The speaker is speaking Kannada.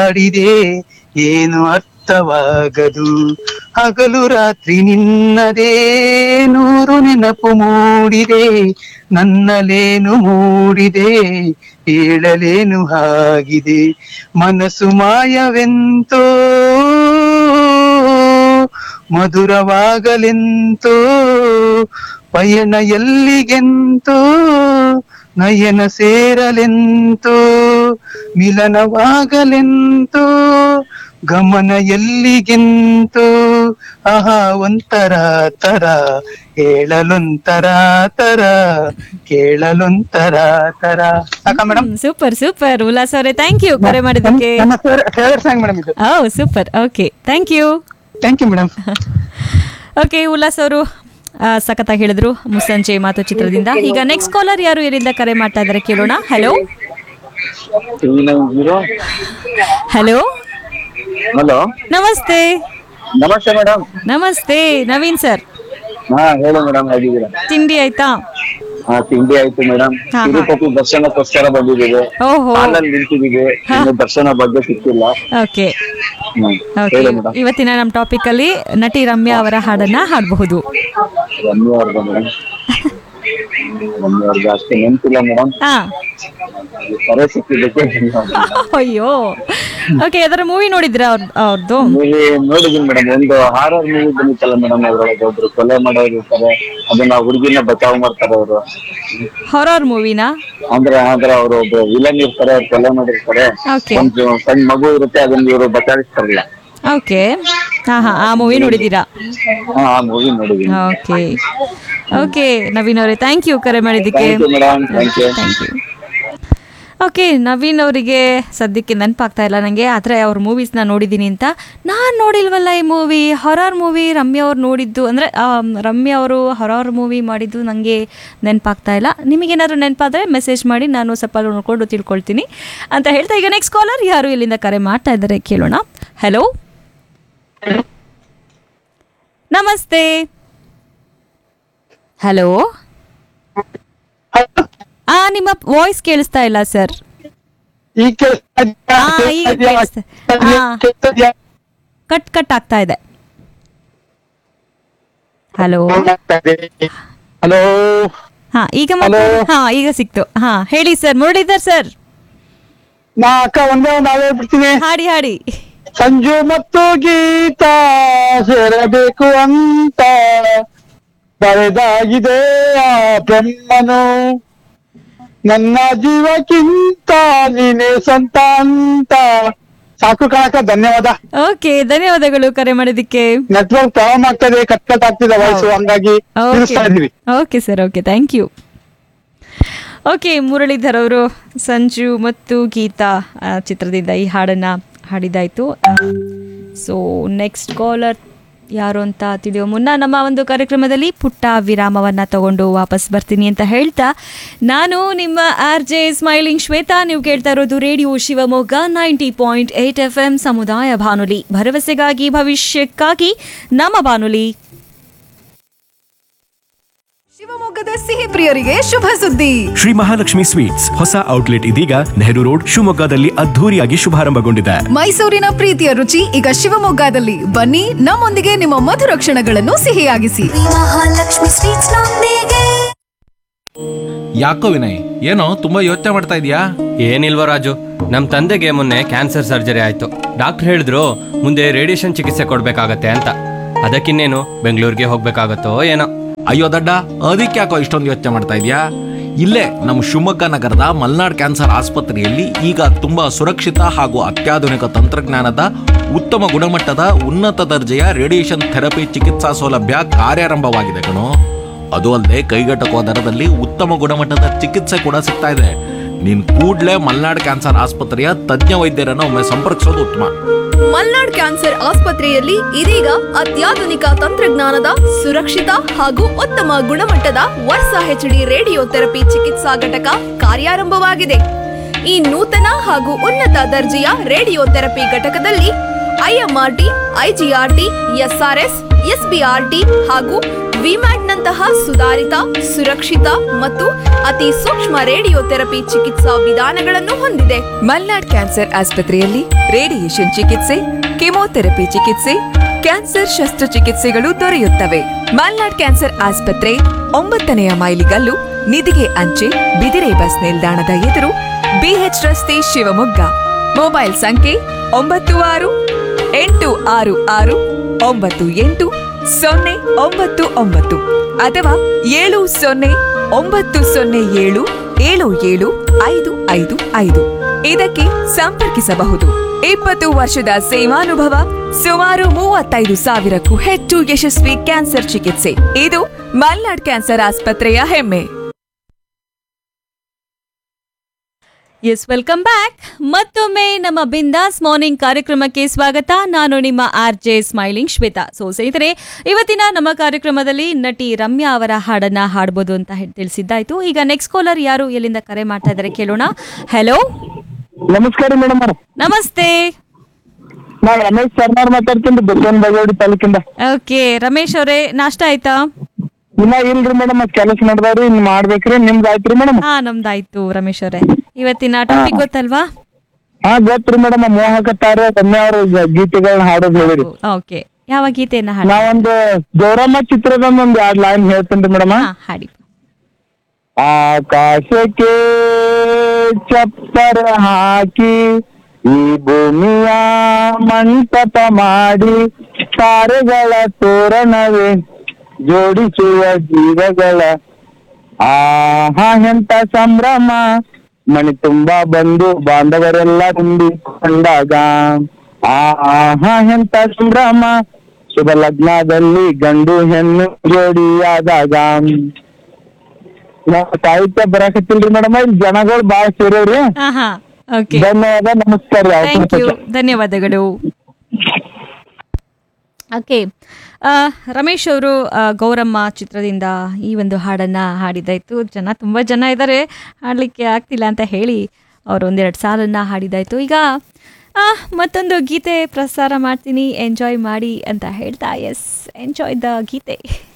ಹಾಡಿದೆ ಏನು ಅರ್ಥವಾಗದು ಹಗಲು ರಾತ್ರಿ ನಿನ್ನದೇ ನೂರು ನೆನಪು ಮೂಡಿದೆ ನನ್ನಲೇನು ಮೂಡಿದೆ ಹೇಳಲೇನು ಆಗಿದೆ ಮನಸ್ಸು ಮಾಯವೆಂತೋ ಮಧುರವಾಗಲೆಂತೋ ಪಯಣ ಎಲ್ಲಿಗೆಂತೋ ನಯನ ಸೇರಲೆಂತೋ ಮಿಲನವಾಗಲೆಂತೋ ಗಮನ ಎಲ್ಲಿಗೆಂತೋ ಆಹಾ ಒಂತರ ತರ ಹೇಳಲೊಂತರ ತರ ಕೇಳಲೊಂತರ ತರ ಸಾಕ ಮೇಡಮ್ ಸೂಪರ್ ಸೂಪರ್ ಉಲ್ಲಾಸ್ ಅವರೇ ಥ್ಯಾಂಕ್ ಯು ಕರೆ ಮಾಡಿದ್ದಕ್ಕೆ ನನ್ನ ಫೇವರೇಟ್ ಸಾಂಗ್ ಮೇಡಮ್ ಇದು ಓ super okay thank you thank you madam okay Ullas ಅವರು ಆ, ಸಖತ್ತಾಗಿ ಹೇಳಿದ್ರು ಮುಸ್ಸಂಜೆ ಮಾತು ಚಿತ್ರದಿಂದ ಈಗ ನೆಕ್ಸ್ಟ್ ಕಾಲರ್ ಯಾರು ಎಲ್ಲಿಂದ ಕರೆ ಮಾಡ್ತಾ ಇದ್ದಾರೆ ಕೇಳೋಣ ಹಲೋ ಹಲೋ ಹಲೋ ನಮಸ್ತೆ ನಮಸ್ತೆ ಮೇಡಮ್ ನಮಸ್ತೆ ನವೀನ್ ಸರ್ ಹಾ ಹೇಳಿ ಮೇಡಮ್ ಹೇಗಿದ್ದೀರಾ ತಿಂಡಿ ಆಯ್ತಾ ಹಾ ತಿಂಡಿ ಆಯ್ತು ಮೇಡಮ್ ಹಾ, ಹಾ. ತಿರುಪತಿ ದರ್ಶನಕ್ಕೋಸ್ಕರ ಬಂದಿದ್ದೀವಿ ಓಹೋ ಹಾಲಲ್ಲಿ ನಿಂತಿದ್ದೀವಿ ಇನ್ನು ದರ್ಶನ ಬಗ್ಗೆ ಸಿಕ್ಕಿಲ್ಲ ಓಕೆ ಹ್ಮ್. ಓಕೆ ಹೇಳಿ ಮೇಡಮ್ ಇವತ್ತಿನ ನಮ್ಮ ಟಾಪಿಕ್ ಅಲ್ಲಿ ನಟಿ ರಮ್ಯಾ ಅವರ ಹಾಡನ್ನ ಹಾಡಬಹುದು ರಮ್ಯ ಅವ್ರದ್ದು ಮೇಡಮ್ ರಮ್ಯ ಅವ್ರಿಗೆ ಅಷ್ಟು ನೆನಪಿಲ್ಲ ಮೇಡಮ್ ಹಾ ಕರೆ ಸಿಕ್ಕಿದ್ದಕ್ಕೆ ಅಯ್ಯೋ ಓಕೆ ಅದರ ಮೂವಿ ನೋಡಿದ್ರ ಅವ್ರ ಅವ್ರದ್ದು ಮೂವಿ ನೋಡಿದೀನಿ ಮೇಡಮ್ ಒಂದು ಹಾರರ್ ಮೂವಿ ಬಂದಿತ್ತಲ್ಲ ಮೇಡಮ್ ಅದ್ರೊಳಗೆ ಒಬ್ರು ಕೊಲೆ ಮಾಡೋರು ಇರ್ತಾರೆ ಅದನ್ನ ಹುಡುಗಿನ ಬಚಾವ್ ಮಾಡ್ತಾರೆ ಅವರು ಹಾರರ್ ಮೂವಿನಾ ಅಂದ್ರೆ ಅಂದ್ರೆ ಅವರು ಒಬ್ರು ವಿಲನ್ ಇರ್ತಾರೆ ಅವ್ರು ಕೊಲೆ ಮಾಡಿರ್ತಾರೆ ಓಕೆ ಒಂದು ಸಣ್ಣ ಮಗು ಇರುತ್ತೆ ಅದನ್ನ ಇವರು ಬಚಾವಿಸ್ತಾರಲ್ಲ ಓಕೆ ಹಾ ಹಾ ಆ ಮೂವಿ ನೋಡಿದ್ದೀರಾ ಹಾ ಆ ಮೂವಿ ನೋಡಿದೀನಿ ಓಕೆ ಓಕೆ ನವೀನ್ ಅವರೇ ಥ್ಯಾಂಕ್ ಯು ಕರೆ ಮಾಡಿದ್ದಕ್ಕೆ thank you madam thank you thank you okay Naveen ಅವರಿಗೆ ಸದ್ಯಕ್ಕೆ ನೆನಪಾಗ್ತಾ ಇಲ್ಲ ನನಗೆ ಆದರೆ ಅವ್ರ ಮೂವೀಸ್ನ ನೋಡಿದ್ದೀನಿ ಅಂತ ನಾನು ನೋಡಿಲ್ವಲ್ಲ ಈ ಮೂವಿ ಹೊರಾರ್ ಮೂವಿ ರಮ್ಯಾ ಅವ್ರು ನೋಡಿದ್ದು ಅಂದರೆ ರಮ್ಯಾ ಅವರು ಹೊರಾರ್ ಮೂವಿ ಮಾಡಿದ್ದು ನನಗೆ ನೆನಪಾಗ್ತಾ ಇಲ್ಲ ನಿಮಗೇನಾದರೂ ನೆನಪಾದರೆ ಮೆಸೇಜ್ ಮಾಡಿ ನಾನು ಸ್ವಲ್ಪ ನೋಡ್ಕೊಂಡು ತಿಳ್ಕೊಳ್ತೀನಿ ಅಂತ ಹೇಳ್ತಾ ಈಗ ನೆಕ್ಸ್ಟ್ ಕಾಲರ್ ಯಾರು ಇಲ್ಲಿಂದ ಕರೆ ಮಾಡ್ತಾ ಇದ್ದಾರೆ ಕೇಳೋಣ ಹಲೋ ನಮಸ್ತೆ ಹಲೋ ಆ ನಿಮ್ಮ ವಾಯ್ಸ್ ಕೇಳಿಸ್ತಾ ಇಲ್ಲ ಸರ್ ಈಗ ಕೇಳಿಸ್ತಾ ಇದ್ಯಾ? ಹಾ, ಈಗ ಕೇಳಿಸ್ತಾ ಇದ್ಯಾ? ಕೇಳಿಸ್ತಾ- ಹಾ. ಕೇಳಿಸ್ತಾ ಇದ್ಯಾ? ಕಟ್ ಕಟ್ ಆಗ್ತಾ ಇದೆ ಹಲೋ ಹಲೋ ಹಾ ಈಗ ಮಾತಾಡಿ. Hello. ಹಾ ಈಗ ಸಿಕ್ತು ಹಾ ಹೇಳಿ ಸರ್ ಮುರಳೀಧರ್ ಸರ್ ನಾ ಅಕ್ಕ ಒಂದೇ ಒಂದು ಹಾಡು ಹೇಳ್ಬಿಡ್ತೀನಿ ಹಾಡಿ ಹಾಡಿ ಸಂಜು ಮತ್ತು ಗೀತಾ ಸೇರಬೇಕು ಅಂತ ಬರೆದಾಗಿದೆ ಆ ಬ್ರಹ್ಮನು ನನ್ನ ಜೀವಕ್ಕಿಂತ ನೀನೇ ಸ್ವಂತ ಅಂತ ಸಾಕು ಕಣಕ ಧನ್ಯವಾದ ಓಕೆ ಧನ್ಯವಾದಗಳು ಕರೆ ಮಾಡಿದ್ದಕ್ಕೆ ನೆಟ್ವರ್ಕ್ ಪ್ರಾಬ್ಲಮ್ ಆಗ್ತದೆ ಕಟ್ ಕಟ್ ಆಗ್ತಿದೆ ವಾಯ್ಸ್ ಹಂಗಾಗಿ ತಿಳಿಸ್ತಾ ಇದೀವಿ okay sir okay thank you okay Muralidhar ಅವರು ಸಂಜು ಮತ್ತು ಗೀತಾ ಆ, ಚಿತ್ರದಿಂದ ಈ ಹಾಡನ್ನು ಹಾಡಿದಾಯಿತು ಸೊ ನೆಕ್ಸ್ಟ್ ಕಾಲರ್ ಯಾರು ಅಂತ ತಿಳಿಯೋ ಮುನ್ನ ನಮ್ಮ ಒಂದು ಕಾರ್ಯಕ್ರಮದಲ್ಲಿ ಪುಟ್ಟ ವಿರಾಮವನ್ನು ತಗೊಂಡು ವಾಪಸ್ ಬರ್ತೀನಿ ಅಂತ ಹೇಳ್ತಾ ನಾನು ನಿಮ್ಮ ಆರ್ ಜೆ ಸ್ಮೈಲಿಂಗ್ ಶ್ವೇತಾ ನೀವು ಕೇಳ್ತಾ ಇರೋದು radio Shivamogga ninety point eight F M ಸಮುದಾಯ ಬಾನುಲಿ ಭರವಸೆಗಾಗಿ ಭವಿಷ್ಯಕ್ಕಾಗಿ ನಮ್ಮ ಬಾನುಲಿ ಶಿವಮೊಗ್ಗದ ಸಿಹಿ ಪ್ರಿಯರಿಗೆ ಶುಭ ಸುದ್ದಿ ಶ್ರೀ ಮಹಾಲಕ್ಷ್ಮಿ ಸ್ವೀಟ್ಸ್ ಹೊಸ ಔಟ್ಲೆಟ್ ಇದೀಗ ನೆಹರು ರೋಡ್ ಶಿವಮೊಗ್ಗದಲ್ಲಿ ಅದ್ಧೂರಿಯಾಗಿ ಶುಭಾರಂಭಗೊಂಡಿದೆ ಮೈಸೂರಿನ ಪ್ರೀತಿಯ ರುಚಿ ಈಗ ಶಿವಮೊಗ್ಗದಲ್ಲಿ ಬನ್ನಿ ನಮ್ಮೊಂದಿಗೆ ನಿಮ್ಮ ಮಧುರ ಕ್ಷಣಗಳನ್ನು ಸಿಹಿಯಾಗಿಸಿ ಮಹಾಲಕ್ಷ್ಮಿ ಸ್ವೀಟ್ಸ್ ನೊಂದಿಗೆ ಯಾಕೋ ವಿನಯ್ ಏನೋ ತುಂಬಾ ಯೋಚನೆ ಮಾಡ್ತಾ ಇದೀಯಾ ಏನಿಲ್ವ ರಾಜು ನಮ್ಮ ತಂದೆಗೆ ಮೊನ್ನೆ ಕ್ಯಾನ್ಸರ್ ಸರ್ಜರಿ ಆಯಿತು ಡಾಕ್ಟರ್ ಹೇಳಿದ್ರು ಮುಂದೆ ರೇಡಿಯೇಷನ್ ಚಿಕಿತ್ಸೆ ಕೊಡಬೇಕಾಗತ್ತೆ ಅಂತ ಅದಕ್ಕಿನ್ನೇನು ಬೆಂಗಳೂರಿಗೆ ಹೋಗ್ಬೇಕಾಗತ್ತೋ ಏನೋ ಅಯ್ಯೋ ದಡ್ಡ ಅದಕ್ಕೆ ಯಾಕೋ ಇಷ್ಟೊಂದು ಯೋಚನೆ ಮಾಡ್ತಾ ಇದೀಯಾ ಇಲ್ಲೇ ನಮ್ಮ ಶಿವಮೊಗ್ಗ ನಗರದ ಮಲ್ನಾಡ್ ಕ್ಯಾನ್ಸರ್ ಆಸ್ಪತ್ರೆಯಲ್ಲಿ ಈಗ ತುಂಬಾ ಸುರಕ್ಷಿತ ಹಾಗೂ ಅತ್ಯಾಧುನಿಕ ತಂತ್ರಜ್ಞಾನದ ಉತ್ತಮ ಗುಣಮಟ್ಟದ ಉನ್ನತ ದರ್ಜೆಯ ರೇಡಿಯೇಷನ್ ಥೆರಪಿ ಚಿಕಿತ್ಸಾ ಸೌಲಭ್ಯ ಕಾರ್ಯಾರಂಭವಾಗಿದೆ ಕಣೋ ಅದು ಅಲ್ಲದೆ ಕೈಗೆಟಕುವ ದರದಲ್ಲಿ ಉತ್ತಮ ಗುಣಮಟ್ಟದ ಚಿಕಿತ್ಸೆ ಕೂಡ ಸಿಗ್ತಾ ಇದೆ ನೀನ್ ಕೂಡ್ಲೇ ಮಲ್ನಾಡ್ ಕ್ಯಾನ್ಸರ್ ಆಸ್ಪತ್ರೆಯ ತಜ್ಞ ವೈದ್ಯರನ್ನು ಒಮ್ಮೆ ಸಂಪರ್ಕಿಸೋದು ಉತ್ತಮ ಮಲ್ನಾಡ್ ಕ್ಯಾನ್ಸರ್ ಆಸ್ಪತ್ರೆಯಲ್ಲಿ ಇದೀಗ ಅತ್ಯಾಧುನಿಕ ತಂತ್ರಜ್ಞಾನದ ಸುರಕ್ಷಿತ ಹಾಗೂ ಉತ್ತಮ ಗುಣಮಟ್ಟದ ವರ್ಷ ಹೆಚ್ಡಿ ರೇಡಿಯೋ ಥೆರಪಿ ಚಿಕಿತ್ಸಾ ಘಟಕ ಕಾರ್ಯಾರಂಭವಾಗಿದೆ ಈ ನೂತನ ಹಾಗೂ ಉನ್ನತ ದರ್ಜೆಯ ರೇಡಿಯೋ ಥೆರಪಿ ಘಟಕದಲ್ಲಿ ಐಎಂಆರ್ಟಿ ಐಜಿಆರ್ಟಿ ಎಸ್ಆರ್ಎಸ್ ಎಸ್ಬಿಆರ್ಟಿ ಹಾಗೂ ವಿಮ್ಯಾಟ್ ನಂತಹ ಸುಧಾರಿತ ಸುರಕ್ಷಿತ ಮತ್ತು ಅತಿ ಸೂಕ್ಷ್ಮ ರೇಡಿಯೋಥೆರಪಿ ಚಿಕಿತ್ಸಾ ವಿಧಾನಗಳನ್ನು ಹೊಂದಿದೆ ಮಲ್ನಾಡ್ ಕ್ಯಾನ್ಸರ್ ಆಸ್ಪತ್ರೆಯಲ್ಲಿ ರೇಡಿಯೇಷನ್ ಚಿಕಿತ್ಸೆ ಕೆಮೊಥೆರಪಿ ಚಿಕಿತ್ಸೆ ಕ್ಯಾನ್ಸರ್ ಶಸ್ತ್ರಚಿಕಿತ್ಸೆಗಳು ದೊರೆಯುತ್ತವೆ ಮಲ್ನಾಡ್ ಕ್ಯಾನ್ಸರ್ ಆಸ್ಪತ್ರೆ ಒಂಬತ್ತನೆಯ ಮೈಲಿಗಲ್ಲು ನಿಧಿಗೆ ಅಂಚೆ ಬಿದಿರೆ ಬಸ್ ನಿಲ್ದಾಣದ ಎದುರು ಬಿಎಚ್ ರಸ್ತೆ ಶಿವಮೊಗ್ಗ ಮೊಬೈಲ್ ಸಂಖ್ಯೆ ಒಂಬತ್ತು ಆರು ಎಂಟು ಆರು ಆರು ಒಂಬತ್ತು ಎಂಟು ಸೊನ್ನೆ ಒಂಬತ್ತು ಒಂಬತ್ತು ಅಥವಾ ಏಳು ಸೊನ್ನೆ ಒಂಬತ್ತು ಸೊನ್ನೆ ಏಳು ಏಳು ಏಳು ಐದು ಐದು ಐದು ಇದಕ್ಕೆ ಸಂಪರ್ಕಿಸಬಹುದು ಇಪ್ಪತ್ತು ವರ್ಷದ ಸೇವಾನುಭವ ಸುಮಾರು ಮೂವತ್ತೈದು ಸಾವಿರಕ್ಕೂ ಹೆಚ್ಚು ಯಶಸ್ವಿ ಕ್ಯಾನ್ಸರ್ ಚಿಕಿತ್ಸೆ ಇದು ಮಲ್ನಾಡ್ ಕ್ಯಾನ್ಸರ್ ಆಸ್ಪತ್ರೆಯ ಹೆಮ್ಮೆ ಎಸ್ ವೆಲ್ಕಮ್ ಬ್ಯಾಕ್ ಮತ್ತೊಮ್ಮೆ ನಮ್ಮ ಬಿಂದಾಸ್ ಮಾರ್ನಿಂಗ್ ಕಾರ್ಯಕ್ರಮಕ್ಕೆ ಸ್ವಾಗತ ನಾನು ನಿಮ್ಮ R J smiling Shweta so ಸ್ನೇಹಿತರೆ ಇವತ್ತಿನ ನಮ್ಮ ಕಾರ್ಯಕ್ರಮದಲ್ಲಿ ನಟಿ ರಮ್ಯಾ ಅವರ ಹಾಡನ್ನ ಹಾಡ್ಬೋದು ಅಂತ ಹೇಳಿ ತಿಳಿಸಿದ್ದಾಯ್ತು ಈಗ ನೆಕ್ಸ್ಟ್ ಕಾಲರ್ ಯಾರು ಎಲ್ಲಿಂದ ಕರೆ ಮಾಡ್ತಾ ಇದ್ದಾರೆ ಕೇಳೋಣ ಹಲೋ ನಮಸ್ಕಾರ ಮೇಡಮ್ ಅವ್ರ ನಮಸ್ತೆ ನಾ ರಮೇಶ್ ಸರ್ನಾರ್ ಮಾತಾಡ್ತೀನಿ ಬಸವನ ಬಾಗೇವಾಡಿ ತಾಲೂಕಿಂದ ಓಕೆ ರಮೇಶ್ ಅವರೇ ನಾಷ್ಟ ಆಯ್ತಾ ಇನ್ನ ಇಲ್ರಿ ಮೇಡಮ್ ಕೆಲಸ ನಡ್ದಾವ್ರಿ ಇನ್ ಮಾಡ್ಬೇಕ್ರಿ ನಿಮ್ದು ಆಯ್ತ್ರಿ ಮೇಡಮ್ ಹಾ ನಮ್ದಾಯ್ತು ರಮೇಶ್ ಅವರೇ ಇವತ್ತಿನ ಟಾಪಿಕ್ ಗೊತ್ತಲ್ವಾ ಹಾ ಗೊತ್ತ್ರಿ ಮೇಡಮ್ ಮೋಹಕ ತಾರೆ ರಮ್ಯಾ ಅವ್ರ ಗೀತೆಗಳನ್ನ ಹಾಡೋದ್ ಹೇಳಿರಿ ಓಕೆ ಯಾವ ಗೀತೆಯನ್ನ ಹಾಡಿ ನಾವೊಂದು ಗೌರಮ್ಮ ಚಿತ್ರದೊಂದು ಒಂದ್ ಎರಡ್ ಲೈನ್ ಹೇಳ್ತೇನ್ರಿ ಮೇಡಮ್ ಹಾ ಹಾಡಿ ಆಕಾಶಕ್ಕೆ ಚಪ್ಪರ ಹಾಕಿ ಈ ಭೂಮಿಯ ಮಂಟಪ ಮಾಡಿ ತಾರೆಗಳ ತೋರಣವೇ ಜೋಡಿಸುವ ಜೀವಗಳ ಆಹಾ ಎಂತ ಸಂಭ್ರಮ ಮಣಿ ತುಂಬಾ ಬಂದು ಬಾಂಧವರೆಲ್ಲ ತುಂಬಿಕೊಂಡಾಗ ಆಹಾ ಎಂತ ಸಂಭ್ರಮ ಶುಭ ಲಗ್ನದಲ್ಲಿ ಗಂಡು ಹೆಣ್ಣು ಜೋಡಿಯಾದಾಗ ನಾವ್ ಸಾಹಿತ್ಯ ಬರಾಕತ್ತಿಲ್ರಿ ಮೇಡಮ್ ಇಲ್ಲಿ ಜನಗಳು ಬಾಳ ಸೇರವ್ರಿ ಹಾ ಹಾ ಓಕೆ ಧನ್ಯವಾದ ನಮಸ್ಕಾರ ರೀ ಥ್ಯಾಂಕ್ ಯು ಅವಕಾಶಕ್ಕೆ. ಧನ್ಯವಾದಗಳು ಓಕೆ ರಮೇಶ್ ಅವರು ಗೌರಮ್ಮ ಚಿತ್ರದಿಂದ ಈ ಒಂದು ಹಾಡನ್ನು ಹಾಡಿದಾಯ್ತು ಜನ ತುಂಬ ಜನ ಇದ್ದಾರೆ ಹಾಡಲಿಕ್ಕೆ ಆಗ್ತಿಲ್ಲ ಅಂತ ಹೇಳಿ ಅವರು ಒಂದೆರಡು ಸಾಲನ್ನು ಹಾಡಿದಾಯ್ತು ಈಗ ಆ, ಮತ್ತೊಂದು ಗೀತೆ ಪ್ರಸಾರ ಮಾಡ್ತೀನಿ ಎಂಜಾಯ್ ಮಾಡಿ ಅಂತ ಹೇಳ್ತಾ ಎಸ್ ಎಂಜಾಯ್ ದ ಗೀತೆ